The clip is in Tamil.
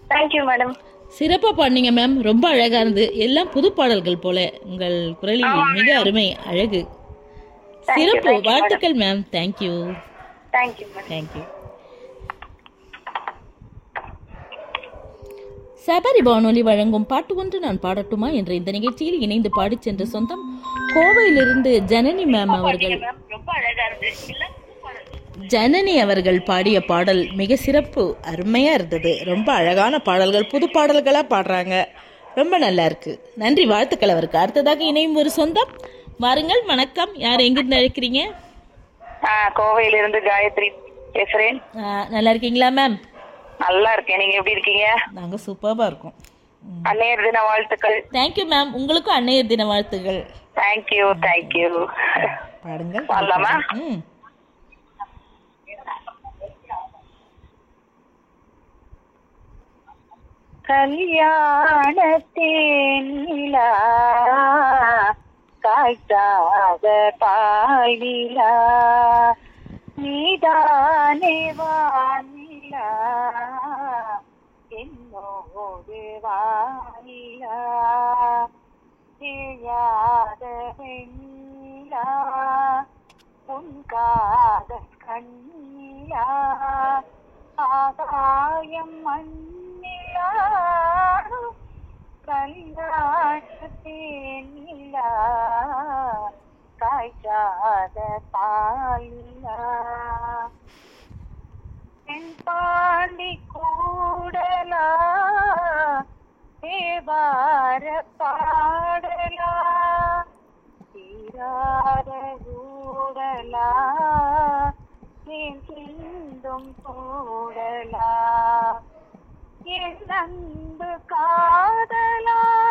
தேங்க்யூ மேடம் சிறப்பா பாடினீங்க மேம் ரொம்ப அழகா இருந்து எல்லாம் புது பாடல்கள் போல உங்கள் குரலில் மிக அருமை அழகு சிறப்பு வாழ்த்துக்கள் ma'am thank you thank you madam thank you Sabari வானொலி வழங்கும் பாட்டு ஒன்று நான் பாடட்டுமா என்ற இந்த நிகழ்ச்சியில் இணைந்து பாடிச் சென்ற சொந்தம் கோவையிலிருந்து ஜனனி மேம் அவர்கள் ரொம்ப அழகா இருந்து ஜனனி அவர்கள் பாடிய பாடல் மிக சிறப்பு அருமையா இருந்தது ரொம்ப அழகான பாடல்கள் புது பாடல்களா பாடுறாங்க ரொம்ப நல்லா இருக்கு நன்றி வாழ்த்துக்கள் அவருக்கு அடுத்ததாக இணையும் ஒரு சொந்தம் வாருங்கள் வணக்கம் யார் எங்கிருந்து அழைக்கிறீங்க கோவையில இருந்து காயத்ரி பேசுறேன் ஆ, நல்லா இருக்கீங்களா மேம் நல்லா இருக்கேன் நீங்க எப்படி இருக்கீங்க நாங்கள் சூப்பராக இருக்கோம் அன்னையர் தின வாழ்த்துக்கள் தேங்க்யூ மேம் உங்களுக்கும் அன்னையர் தின வாழ்த்துகள் தேங்க்யூ தேங்க்யூ பாடுங்கள் பாடலாமா? ம் கல்யாணத்தேன் நிலா காய்ச்சாத பாலிலா நீதானே வானிலா என்னோடு வானிலா தெரியாத வெண்ணிலா உன் காத கண்ணிலா ஆகாயம் மண்ணிலா கல்யாணத்தேனிலா காய்ச்சாத பாலிலா என் பாண்டி கூடலா தேவார பாடலா தீராத கூடலா என் சிந்தும் கூடலா என் அன்பு காதலா